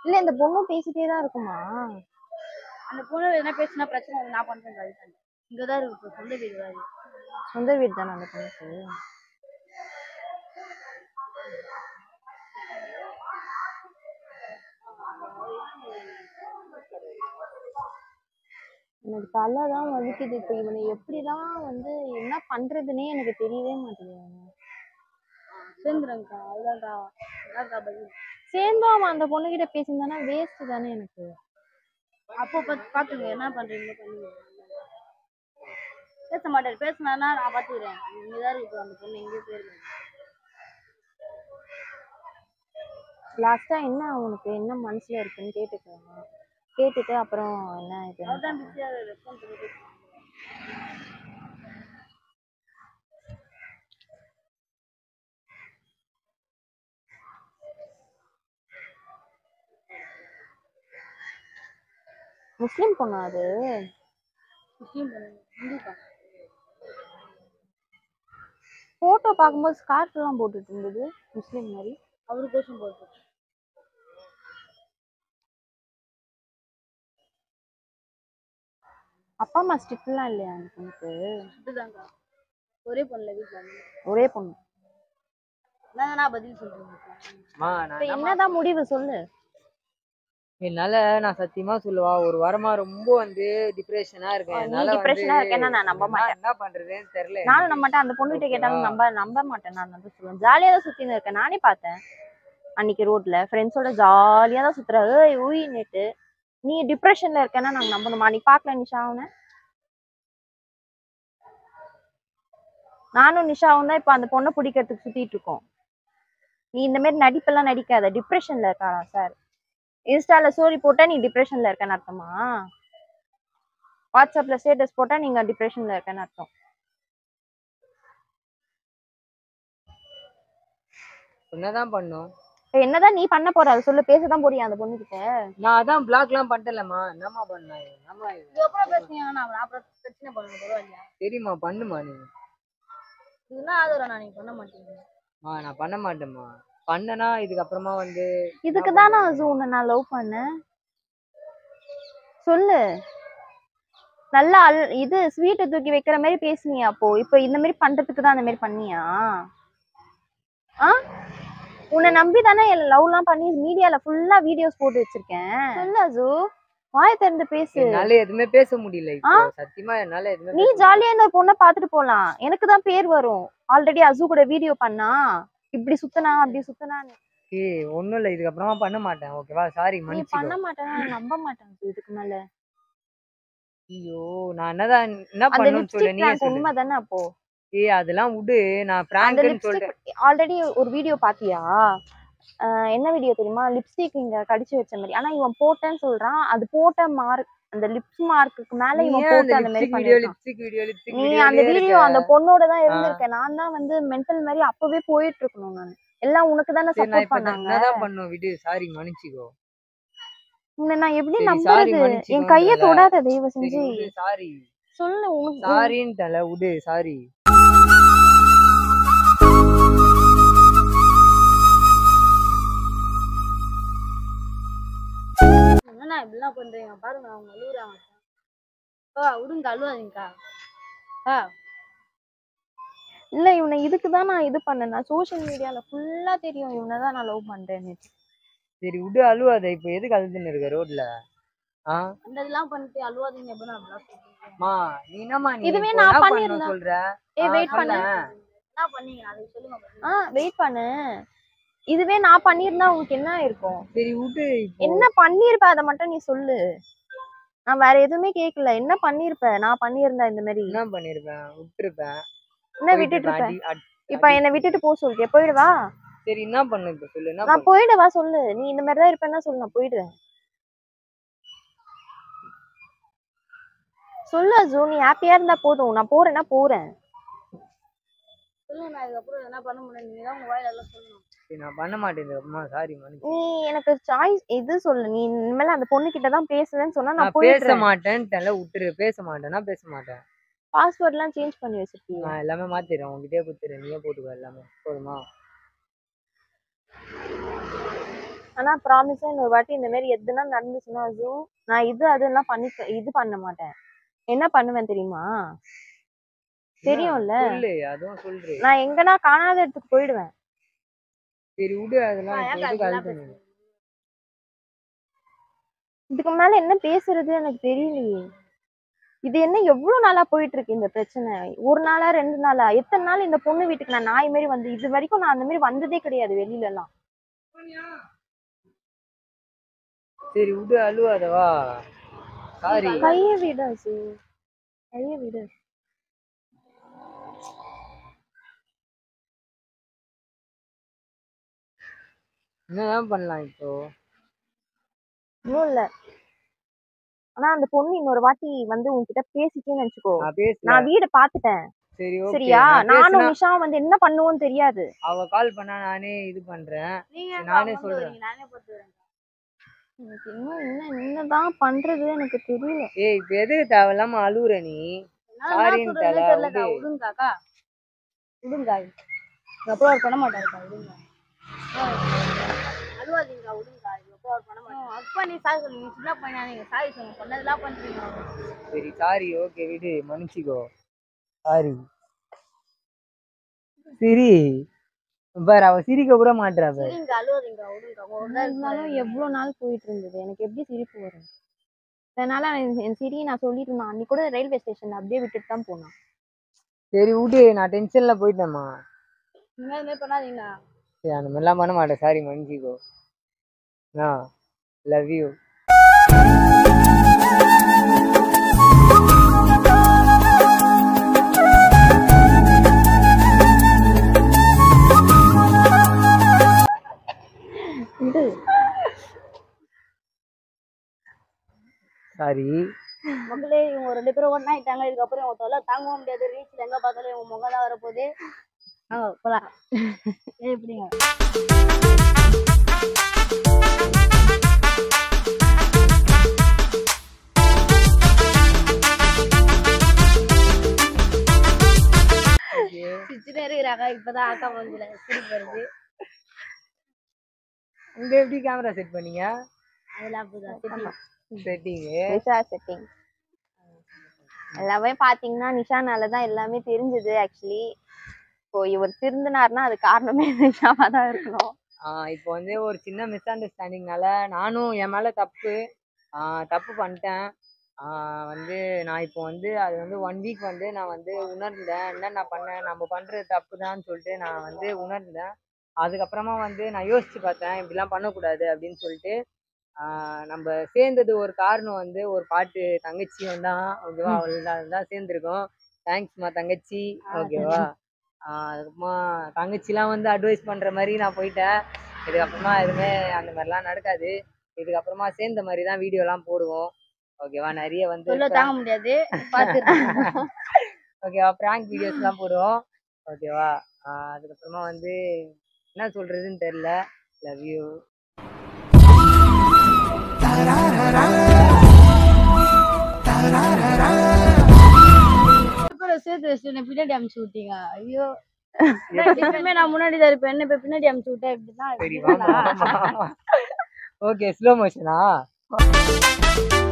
இல்ல இந்த பொண்ணும் பேசிட்டே தான் இருக்குமா அந்த பொண்ணு என்ன பேசினா பிரச்சனை இல்லை, நான் பண்றேன் கரெக்டாக இங்கதான் இருக்கு இப்போ சொந்த வீடு தான் இது. சொந்த வீடு தானே அந்த பொண்ணுக்கு எனக்கு தலை தான் வலிக்குது இப்போ இவனை எப்படிதான் வந்து என்ன பண்றதுன்னே எனக்கு தெரியவே மாட்டேங்குது சேர்ந்துருங்கக்கா அதுதான்க்கா அதான்க்கா பதில் சேர்ந்தும் அவன் அந்த பொண்ணுகிட்ட பேசியிருந்தானா வேஸ்ட் தானே எனக்கு அப்போ பார்த்து பார்த்துங்க என்ன பண்றீங்களோ பண்ணுங்க பேச மாட்டாரு பேசினாருன்னா நான் பார்த்துக்கிறேன் இங்கே தான் இருக்கு அந்த பொண்ணு எங்கேயும் போயிருக்காங்க லாஸ்டா என்ன அவனுக்கு என்ன மனசுல இருக்குன்னு கேட்டுக்கோங்க கேட்டுட்டு அப்புறம் என்ன இது அவர்தான் பிஸியாக ரெஸ்பான்ஸ் பண்ணி பேசுவாங்க முஸ்லிம் பொண்ணா அது முஸ்லீம் பொண்ணு ஹிந்துக்கா போட்டோ பார்க்கும்போது ஸ்கார்ஃப் எல்லாம் போட்டுட்டு இருந்தது முஸ்லிம் மாதிரி அவரு கோஷம் போட்டு அப்பா அம்மா ஸ்ட்ரிக்ட்லாம் இல்லையா அந்த பொண்ணுக்கு இதுதான்க்கா ஒரே பொண்ணுல வீட்டில் ஒரே பொண்ணு என்னங்கண்ணா பதில் சொல்றீங்க அம்மா நான் இப்ப என்னம்மா என்னதான் முடிவு சொல்லு என்னால நான் சத்தியமா சொல்லுவா ஒரு வாரமா ரொம்ப வந்து டிப்ரெஷனா இருக்கேன் நீ என்னால வந்து டிப்ரெஷனா இருக்கேன்னா நான் நம்ப என்ன- மாட்டேன் என்ன பண்றதுன்னு தெரியல நானும் நம்ப மாட்டேன் அந்த பொண்ணுகிட்ட கேட்டாலும் நம்ப நம்ப மாட்டேன் நான் வந்து சொல்லுவேன் ஜாலியா தான் சுத்தின்னு இருக்கேன் நானே பார்த்தேன் அன்னைக்கு ரோட்ல ஃப்ரெண்ட்ஸோட ஜாலியா தான் சுத்துற ஏய் ஊய் நேட்டு நீ டிப்ரெஷன்ல இருக்கேன்னா நாங்க நம்பணுமா அன்னைக்கு பார்க்கல நிஷா அவனை நானும் நிஷாவும் தான் இப்ப அந்த பொண்ணை பிடிக்கிறதுக்கு சுத்திட்டு இருக்கோம் நீ இந்த மாதிரி நடிப்பெல்லாம் நடிக்காத டிப்ரெஷன்ல இருக்காரா சார் இன்ஸ்டால ஸ்டோரி போட்டா நீ டிப்ரெஷன்ல இருக்கேன்னு அர்த்தமா வாட்ஸ்அப்ல ஸ்டேட்டஸ் போட்டா நீங்க டிப்ரெஷன்ல இருக்கேன்னு அர்த்தம் என்னதான் பண்ணும் இப்ப என்னதான் நீ பண்ண போற அதை சொல்லு பேசதான் போறியா அந்த பொண்ணுகிட்ட நான் அதான் பிளாக் எல்லாம் பண்ணிட்டேன்லம்மா என்னம்மா பண்ண என்னம்மா இது? இதுக்கப்புறம் பேசுனீங்கன்னா நான் அப்புறம் பிரச்சனை பண்ணுங்க பரவாயில்லையா சரிம்மா பண்ணுமா நீ இதுதான் ஆதரவு நான் நீங்க பண்ண மாட்டீங்க மா நான் பண்ண மாட்டேம்மா பண்ணனா இதுக்கப்புறமா வந்து இதுக்கு தானே அசு உன்னை நான் லவ் பண்ணேன் சொல்லு நல்லா அல் இது ஸ்வீட்டை தூக்கி வைக்கிற மாதிரி பேசுனியா அப்போ இப்போ இந்த மாதிரி பண்றதுக்கு தான் அந்த மாதிரி பண்ணியா ஆ உன்னை நம்பி தானே லவ்லாம் பண்ணி மீடியால ஃபுல்லா வீடியோஸ் போட்டு வச்சிருக்கேன் சொல்லு அசு வாய் திறந்து பேசு என்னால எதுவுமே பேச முடியல இப்போ சத்தியமா என்னால எதுவுமே நீ பேச ஜாலியா இந்த பொண்ணை பாத்துட்டு போலாம் எனக்கு தான் பேர் வரும் ஆல்ரெடி அசு கூட வீடியோ பண்ணா இப்படி சுத்தனா அப்படி சுத்தனான்னு முடியல. ஏய் ஒண்ணும் இல்ல இதுக்கப்புறமா பண்ண மாட்டேன் ஓகேவா சாரி நீ மன்னிச்சுக்கோ பண்ண மாட்டேன் நான் நம்ப மாட்டேன் அசு இதுக்கு மேல ஐயோ நான் என்னதான் என்ன அந்த பண்ணணும்னு சொல்லு லிப்ஸ்டிக் நீயே பிராங்க் சொல்லு உண்மை தானே அப்போ ஏய் அதெல்லாம் விடு நான் அந்த பிராங்க்னு சொல்லிட்டேன் லிப்ஸ்டிக் ஆல்ரெடி ஒரு வீடியோ பாத்தியா ஆஹ் என்ன வீடியோ தெரியுமா லிப்ஸ்டிக் இங்க கடிச்சு வச்ச மாதிரி ஆனா இவன் போட்டேன்னு சொல்றான் அது போட்ட மார்க் அந்த லிப்ஸ் மார்க்குக்கு மேல நீ இவன் ஏன் அந்த போட்டு அந்த மாதிரி லிப்ஸ்டிக் வீடியோ பண்ணிருக்கான் லிப்ஸ்டிக் வீடியோ லிப்ஸ்டிக் நீ அந்த வீடியோ அந்த பொண்ணோட தான் இருந்திருக்க நான் தான் வந்து மென்டல் மாதிரி அப்பவே போயிட்டு இருக்கணும் நான் எல்லாம் உனக்கு தானே சரி நான் சப்போர்ட் இப்ப பண்ணாங்க என்னதான் பண்ணும் விடு சாரி மன்னிச்சுக்கோ உன்னை நான் எப்படி சரி, sorry, நம்புறது என் மன்னிச்சுக்கோன்றேன்ல. கைய தொடாத தயவு சரி செஞ்சு விடு சாரி சொல்லு உனக்கு சாரின்ட்டல விடு சாரி என்னண்ணா இப்படிலாம் பண்றீங்க பாருங்க அவங்க அழுகுறாங்க அக்கா விடுங்க அழுவாதீங்கக்கா அக்கா இல்ல இவனை இதுக்கு தான் நான் இது பண்ணேன் நான் சோஷியல் மீடியால ஃபுல்லா தெரியும் இவனை தான் நான் லவ் பண்றேன்னு சரி விடு அழுவாத இப்ப எதுக்கு அழுதுன்னு இருக்க ரோட்ல ஆ அந்த இதெல்லாம் பண்ணிட்டு அழுவாதீங்க எப்படின்னா அப்படிலாம் சொல்றீங்க மா நீ என்னம்மா நீ இதுவே இப்போ நான் என்ன பண்ணணும் பண்ணியிருந்தா- சொல்ற ஏய் ஆ, வெயிட் பண்ணு சொல்லேன். என்ன பண்ணீங்க அதை சொல்லுங்க first. ஆ வெயிட் பண்ணு இதுவே நான் பண்ணியிருந்தா உனக்கு என்ன இருக்கும் சரி விடு இப்போ என்ன பண்ணிருப்ப அதை மட்டும் நீ சொல்லு நான் வேற எதுவுமே கேட்கல என்ன பண்ணிருப்ப நான் பண்ணியிருந்தா இந்த மாதிரி என்ன பண்ணிருப்பேன் விட்டுருப்பேன் என்ன விட்டுட்டு இருப்ப அடி- அடி- இப்ப என்னை விட்டுட்டு போக சொல்லிட்டே போயிடுவா சரி என்ன பண்ணு இப்ப சொல்லு என்ன நான் பண்ணு போயிடுவா சொல்லு நீ இந்த மாதிரி தான் இருப்பேன்னா சொல்லு நான் போயிடுவேன் சொல்லு அஜு நீ ஹாப்பியா இருந்தா போதும் நான் போறேன்னா போறேன் சொல்லுங்க நான் இதுக்கப்புறம் என்ன பண்ண முடியும் நீங்க தான் உங்க வாயில எல்லாம் சொல்லணும் சரி நான் பண்ண மாட்டேன் அம்மா சாரி மன்னிச்சு நீ எனக்கு சாய்ஸ் இது சொல்லு நீ இனிமேல் அந்த பொண்ணு கிட்ட தான் பேசுவேன்னு சொன்னா நான் நான் பேச போயிடுறேன் மாட்டேன்ட்டல விட்டுரு பேச மாட்டேன்னா பேச மாட்டேன் பாஸ்வேர்ட்லாம் சேஞ்ச் பண்ணி வச்சிருக்கீங்க நான் எல்லாமே மாத்திடுறேன் உங்ககிட்டயே கொடுத்துறேன் நீயே போட்டுக்கோ எல்லாமே போதுமா ஆனா ப்ராமிஸா இன்னொரு வாட்டி இந்த மாதிரி எதுனா நடந்துச்சுன்னா ஜூ நான் இது அதெல்லாம் பண்ணி இது பண்ண மாட்டேன் என்ன பண்ணுவேன் தெரியுமா தெரியும்ல சொல்லு அதுவும் சொல்றேன் நான் எங்கன்னா காணாத இடத்துக்கு போயிடுவேன் சரி விடு அதெல்லாம் ஏன் இப்போ எதுக்கு அதெல்லாம் அழுத்தணும்? இதுக்கு மேல என்ன பேசுறது எனக்கு தெரியலையே இது என்ன எவ்வளவு நாளா போயிட்டு இருக்கு இந்த பிரச்சனை ஒரு நாளா ரெண்டு நாளா எத்தனை நாள் இந்த பொண்ணு வீட்டுக்கு நான் நாய் மாதிரி வந்து இது வரைக்கும் நான் அந்த மாதிரி வந்ததே கிடையாது வெளியில எல்லாம் சரி விடு அழுவாதவா சாரி கைய விடு சு கைய விடு என்னதான் பண்ணலாம் இப்போ இன்னும் இல்ல ஆனா அந்த பொண்ணு இன்னொரு வாட்டி வந்து உன்கிட்ட பேசிட்டேன்னு நினைச்சுக்கோ நான் பேசுறேன் நான் வீடு பாத்துட்டேன் சரி ஓகே சரியா நான் நானும் பேசுனா நிஷா வந்து என்ன பண்ணுவோன்னு தெரியாது அவ கால் பண்ணா நானே இது பண்றேன் நீங்க சரி, எங்க நானே அம்மா சொல்றேன். வரீங்க, நானே போட்டு வரேன் எனக்கு இன்னும் என்ன என்னதான் பண்றது எனக்கு தெரியல ஏய் இப்ப எதுக்கு தேவையில்லாம அழுவுற நீ என்னால Sorry என்ன ன்னு சொல்றதுனே தல, தெரியலக்கா விடு. விடுங்கக்கா விடுங்கா எங்க அப்பா அவர் பண்ண மாட்டாருக்கா விடுங்க அழுவாதீங்க விடுங்கக்கா எங்க அப்பா அவர் பண்ண மாட்டாரு அப்பா நீ சாரி சொல்லு நீ சின்ன பையனா நீங்க சாரி சொல்லுங்க சொன்னதெல்லாம் பண்றீங்க சரி சாரி ஓகே விடு மன்னிச்சிக்கோ சாரி சரி பாரு அவ சிரிக்க கூட மாட்றா பாரு சரிங்க அழுவாதீங்க விடுங்க ஒரு என்ன இருந்தாலும் எவ்வளவு நாள் போயிட்டு இருந்தது எனக்கு எப்படி சிரிப்பு வரும் அதனால என் என் சிரி நான் சொல்லிட்டு இருந்தேன் அன்னைக்கு கூட ரயில்வே ஸ்டேஷன்ல அப்படியே விட்டுட்டு தான் போனான் சரி விடு நான் டென்ஷன்ல போயிட்டேம்மா இனிமே இது மாதிரி பண்ணாதீங்க சரி அந்த மாதிரிலாம் பண்ண மாட்டேன் சாரி மன்னிச்சிக்கோ ஆ லவ் யூ சாரி மக்களே இவங்க ரெண்டு பேரும் ஒண்ணா ஆயிட்டாங்க இதுக்கப்புறம் இவங்க தொல்லை தாங்கவும் முடியாது ரீச்ல எங்க பார்த்தாலும் இவங்க முகம் தான் வரப்போகுது ஆ போலாம் ஏய் எப்படிங்க சிரிச்சுட்டே இருக்கிறாங்க இப்பதான் அக்கா மனசுல சிரிப்பு வருது இங்க எப்படி கேமரா செட் பண்ணீங்க அதெல்லாம் அப்படிதான் சரி செட்டிங்கு நிஷா செட்டிங் எல்லாமே பாத்தீங்கன்னா நிஷானால தான் எல்லாமே தெரிஞ்சது ஆக்சுவலி இப்போ இவர் திருந்தினார்னா அது காரணமே நிஷாவா தான் இருக்கணும் ஆஹ் இப்போ வந்து ஒரு சின்ன மிஸ் அண்டர்ஸ்டாண்டிங்னால நானும் என் மேல தப்பு ஆஹ் தப்பு பண்ணிட்டேன் ஆஹ் வந்து நான் இப்போ வந்து அது வந்து ஒன் வீக் வந்து நான் வந்து உணர்ந்தேன் என்ன நான் பண்ணேன் நம்ம பண்றது தப்பு தான் சொல்லிட்டு நான் வந்து உணர்ந்தேன் அதுக்கப்புறமா வந்து நான் யோசிச்சு பார்த்தேன் இப்படிலாம் பண்ணக்கூடாது அப்படின்னு சொல்லிட்டு ஆஹ் நம்ம சேர்ந்தது ஒரு காரணம் வந்து ஒரு பாட்டு தங்கச்சியும் தான் ஓகேவா அவள் தான் சேர்ந்துருக்கோம் தேங்க்ஸ்மா தங்கச்சி ஓகேவா ஆஹ் அதுக்கப்புறமா தங்கச்சிலாம் வந்து அட்வைஸ் பண்ற மாதிரி நான் போயிட்டேன் இதுக்கப்புறமா எதுவுமே அந்த மாதிரிலாம் நடக்காது இதுக்கப்புறமா சேர்ந்த மாதிரி தான் வீடியோலாம் போடுவோம் ஓகேவா நிறைய வந்து சொல்ல தாங்க முடியாது பார்த்துருக்கேன் ஓகேவா ப்ராங்க் வீடியோஸ்லாம் போடுவோம் ஓகேவா ஆஹ் அதுக்கப்புறமா வந்து என்ன சொல்றதுன்னு தெரியல லவ் யூ கூட சேர்த்து வச்சுட்டு என்னை பின்னாடி அமுச்சு விட்டீங்க ஐயோ எப்பவுமே நான் முன்னாடி தான் இருப்பேன் என்ன இப்ப பின்னாடி அமுச்சு விட்டா இப்படிதான் சரி வாமா ஓகே ஸ்லோ மோஷனா